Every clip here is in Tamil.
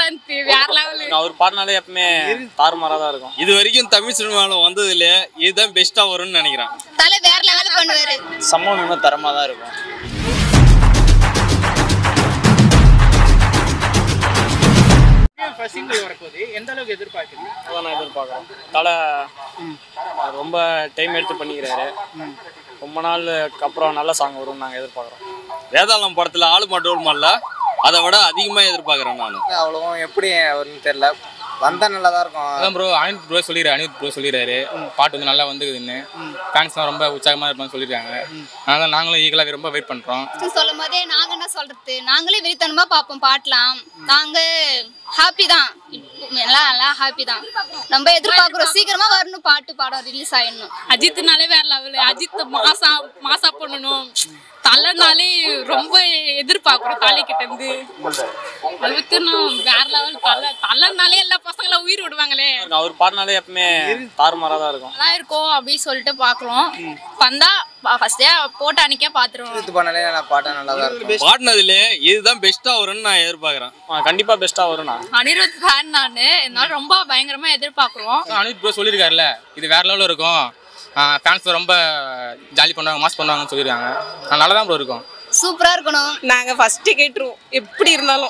இருந்துச்சு வேற லெவலு அவர் பாடினாலே எப்பவுமே தாறுமாறாக தான் இருக்கும் இது வரைக்கும் தமிழ் சினிமாவில் வந்தது இல்லையே இதுதான் பெஸ்ட்டாக வரும்னு நினைக்கிறேன் தலை வேற லெவல் பண்ணுவாரு சம்பவம் இன்னும் தரமாக தான் இருக்கும் ஃபர்ஸ்ட் சிங்கிள் வரப்போகுது எந்த அளவுக்கு எதிர்பார்க்குறீங்க அதான் நான் எதிர்பார்க்குறேன் தலை ரொம்ப டைம் எடுத்து பண்ணிக்கிறாரு ரொம்ப நாளுக்கு அப்புறம் நல்ல சாங் வரும்னு நாங்கள் எதிர்பார்க்குறோம் வேதாளம் படத்தில் ஆளு மாட்டோமால அதை விட அதிகமாக எதிர்பார்க்குறேன் நான் அவ்வளோவா எப்படி வரும்னு தெரியல வந்தா நல்லா தான் இருக்கும் அதான் ப்ரோ அனித் ப்ரோ சொல்லிடுறாரு அனித் ப்ரோ சொல்லிடுறாரு பாட்டு வந்து நல்லா வந்துக்குதுன்னு ஃபேன்ஸ்லாம் ரொம்ப உற்சாகமாக இருப்பான்னு சொல்லியிருக்காங்க அதனால நாங்களும் ஈகலாக ரொம்ப வெயிட் பண்ணுறோம் சொல்லும் போதே நாங்க என்ன சொல்றது நாங்களே வெறித்தனமா பார்ப்போம் பாட்டலாம் நாங்க ஹாப்பி தான் எல்லாம் எல்லாம் ஹாப்பி தான் நம்ம எதிர்பார்க்குறோம் சீக்கிரமா வரணும் பாட்டு பாடம் ரிலீஸ் ஆயிடணும் அஜித்னாலே வேற லெவலு அஜித் மாசா மாசா பண்ணணும் தலைனாலே ரொம்ப எதிர்பார்க்குறோம் தலை கிட்ட இருந்து அது வித்துணும் வேற லெவல் தலை தலைனாலே எல்லா பசங்களும் உயிர் விடுவாங்களே அவர் பாடினாலே எப்பவுமே தாறுமாறாக தான் இருக்கும் நல்லா இருக்கும் அப்படின்னு சொல்லிட்டு பாக்குறோம் வந்தா ஃபர்ஸ்டே போட்ட அன்னைக்கே பாத்துருவோம் இது பண்ணாலே நான் பாட்டா நல்லா தான் இருக்கும் பாடினதுலே இதுதான் பெஸ்ட்டாக வரும்னு நான் எதிர்பார்க்குறேன் கண்டிப்பாக பெஸ்ட்டாக வரும்ண்ணா அனிருத் ஃபேன் நான் இதனால ரொம்ப பயங்கரமா எதிர்பார்க்குறோம் அனித் ப்ரோ சொல்லியிருக்காருல்ல இது வேற லெவலில் இருக்கும் ஃபேன்ஸ் ரொம்ப ஜாலி பண்ணுவாங்க மாஸ் பண்ணுவாங்கன்னு சொல்லியிருக்காங்க ஆனா, நல்லா தான் ப்ரோ இருக்கும் சூப்பரா இருக்கணும் நாங்க ஃபர்ஸ்ட் கேட்டுருவோம் எப்படி இருந்தாலும்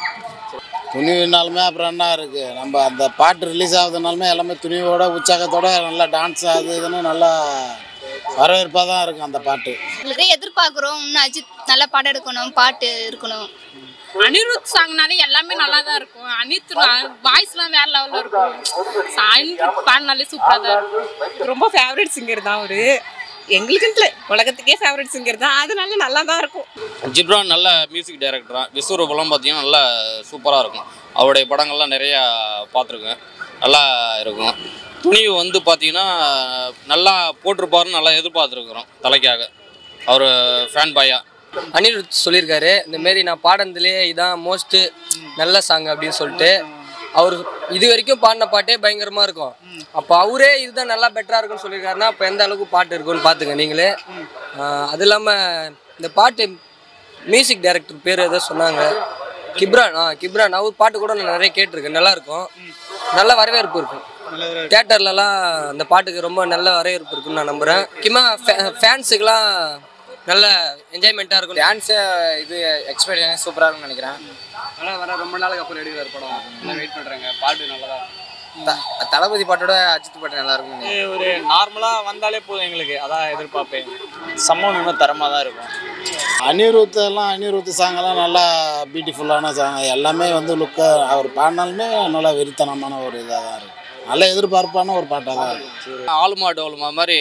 துணிவுனாலுமே அப்புறம் என்ன இருக்குது நம்ம அந்த பாட்டு ரிலீஸ் ஆகுதுனாலுமே எல்லாமே துணிவோட உற்சாகத்தோட நல்லா டான்ஸ் அது இதுன்னு நல்லா வரவேற்பாக தான் இருக்கும் அந்த பாட்டு எங்களுக்கே எதிர்பார்க்குறோம் இன்னும் அஜித் நல்ல பாடம் எடுக்கணும் பாட்டு இருக்கணும் அனிருத் சாங்னாலே எல்லாமே நல்லா தான் இருக்கும் அனித் வாய்ஸ்லாம் வேற லெவலில் இருக்கும் அனிருத் பாடினாலே சூப்பராக தான் இருக்கும் ரொம்ப ஃபேவரட் சிங்கர் தான் அவரு எங்களுக்குன்னு இல்லை உலகத்துக்கே ஃபேவரட் சிங்கர் தான் அதனால நல்லா தான் இருக்கும் ஜிப்ரான் நல்ல மியூசிக் டைரக்டரா விஸ்வரூபம்லாம் பார்த்தீங்கன்னா நல்லா சூப்பராக இருக்கும் அவருடைய படங்கள்லாம் நிறையா பார்த்துருக்கேன் நல்லா இருக்கும் துணிவு வந்து பார்த்தீங்கன்னா நல்லா போட்டிருப்பாருன்னு நல்லா எதிர்பார்த்துருக்குறோம் தலைக்காக அவர் ஃபேன் பாயா அனிருத் சொல்லியிருக்காரு இந்த மாரி நான் பாடினதுலே இதான் மோஸ்ட்டு நல்ல சாங் அப்படின்னு சொல்லிட்டு அவர் இது வரைக்கும் பாடின பாட்டே பயங்கரமா இருக்கும் அப்போ அவரே இதுதான் நல்லா பெட்டரா இருக்கும்னு சொல்லியிருக்காருன்னா அப்போ எந்த அளவுக்கு பாட்டு இருக்கும்னு பார்த்துங்க நீங்களே ஆஹ் அது இல்லாமல் இந்த பாட்டு மியூசிக் டைரக்டர் பேர் ஏதோ சொன்னாங்க கிப்ரான் ஆ கிப்ரான் அவர் பாட்டு கூட நான் நிறைய கேட்டிருக்கேன் நல்லா இருக்கும் நல்ல வரவேற்பு இருக்கும் தேட்டர்லலாம் அந்த பாட்டுக்கு ரொம்ப நல்ல வரவேற்பு இருக்குன்னு நான் நம்புகிறேன் முக்கியமாக ஃபேன்ஸுக்கெலாம் நல்ல என்ஜாய்மெண்ட்டாக இருக்கும் டான்ஸு இது எக்ஸ்பீரியன்ஸ் சூப்பராக இருக்கும்னு நினைக்கிறேன் ஆனால் வர ரொம்ப நாளுக்கு அப்புறம் எடுக்கிற படம் நான் வெயிட் பண்ணுறேங்க பாட்டு நல்லதா த- தளபதி பாட்டோட அஜித் பாட்டு நல்லா இருக்கும் இது ஒரு நார்மலாக வந்தாலே போதும் எங்களுக்கு அதான் எதிர்பார்ப்பேன் சம்பவம் இன்னும் தரமாக தான் இருக்கும் அனிருத் எல்லாம் அனிருத் சாங்கெல்லாம் நல்லா பியூட்டிஃபுல்லான சாங் எல்லாமே வந்து லுக்காக அவர் பாடினாலுமே நல்லா வெறித்தனமான ஒரு இதாக தான் இருக்கும் நல்ல எதிர்பார்ப்பான ஒரு பாட்டாக தான் இருக்கும் ஆளுமா டோலுமா மாதிரி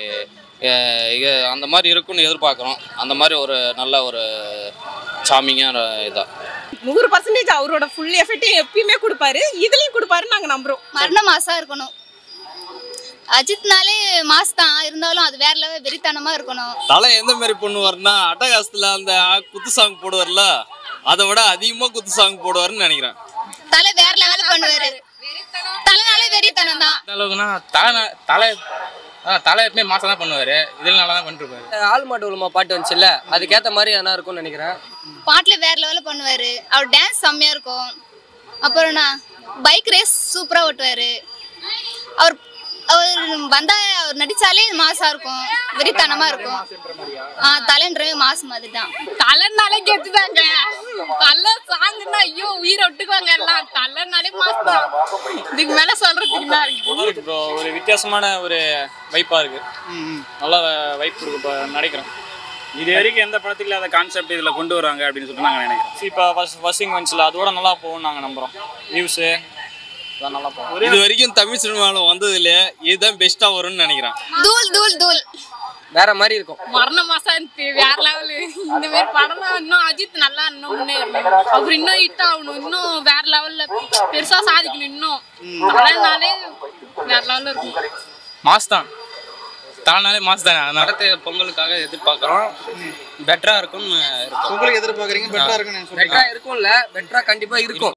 அஹ், இது அந்த மாதிரி இருக்கும்னு எதிர்பார்க்குறோம் அந்த மாதிரி ஒரு நல்ல ஒரு சாமிங்கான இதாக நூறு பர்சன்டேஜ் அவரோட ஃபுல் எஃபெக்டையும் எப்பயுமே கொடுப்பாரு இதுலயும் கொடுப்பாரு நாங்க நம்புறோம் மரண மாசா இருக்கணும் அஜித்னாலே மாஸ் தான் இருந்தாலும் அது வேற லெவல் வெறித்தனமா இருக்கணும் தலை எந்த மாதிரி பண்ணுவார்னா அட்டகாசத்தில் அந்த குத்து சாங் போடுவார்ல அதை விட அதிகமாக குத்து சாங் போடுவார்னு நினைக்கிறேன் தலை வேற லெவல் பண்ணுவாரு தலைனாலே வெறித்தனம் தான் எந்த அளவுக்குன்னா தலை தலை ஆ தலை எப்பவுமே மாசம் தான் பண்ணுவார் இதில் நல்லா தான் பண்ணிருப்பாரு ஆள் மாட்டு உலமா பாட்டு வந்துச்சுல்ல அதுக்கேற்ற மாதிரி எதனா இருக்கும்னு நினைக்கிறேன் பாட்டுல வேற லெவல்ல பண்ணுவாரு அவர் டான்ஸ் செம்மையா இருக்கும் அப்புறம் நான் பைக் ரேஸ் சூப்பரா ஓட்டுவாரு அவர் அவர் வந்தா அவர் நடிச்சாலே மாசா இருக்கும் வெறித்தனமா இருக்கும் ஆ தலைன்றவே மாசு மாதிரி தான் தலைனாலே கெத்துதாங்க தலை சாங்குன்னா ஐயோ உயிரை விட்டுக்குவாங்க எல்லாம் தலைனாலே மாசம் தான் இதுக்கு மேல சொல்றதுக்கு என்ன இருக்கு நல்லா இருக்கு ப்ரோ ஒரு வித்தியாசமான ஒரு வைப்பாக இருக்கு நல்லா வைப் இருக்கு இப்போ நினைக்கிறேன் இது வரைக்கும் எந்த படத்துக்கு இல்லாத கான்செப்ட் இதில் கொண்டு வராங்க அப்படின்னு சொல்லிட்டு நாங்கள் நினைக்கிறோம் இப்போ ஃபர்ஸ்ட் ஃபர்ஸ்டிங் வந்துச்சுல அதோட நல்லா போகும் நாங்கள் நம்புகிறோம் வியூஸு அதான் நல்லா போகும் இது வரைக்கும் தமிழ் சினிமாவில் வந்தது இல்லையே இதுதான் பெஸ்ட்டாக வரும்னு நினைக்கிறேன் தூள் தூள் தூள் வேற மாதிரி இருக்கும் மரண மாசம் இருந்துச்சு வேற லெவலு இந்த மாதிரி படம் இன்னும் அஜித் நல்லா இன்னும் முன்னேறணும் அவர் இன்னும் ஹிட் ஆகணும் இன்னும் வேற லெவல்ல பெருசா சாதிக்கணும் இன்னும் தலைனாலே வேற லெவல்ல இருக்கும் மாஸ் தான் தலைனாலே மாஸ் தானே அதனால அடுத்த பொங்கலுக்காக எதிர்பார்க்குறோம் பெட்டராக இருக்கும்னு இருக்கும் உங்களுக்கு எதிர்பார்க்குறீங்க பெட்டராக இருக்குன்னு பெட்டராக இருக்கும்ல பெட்டராக கண்டிப்பாக இருக்கும்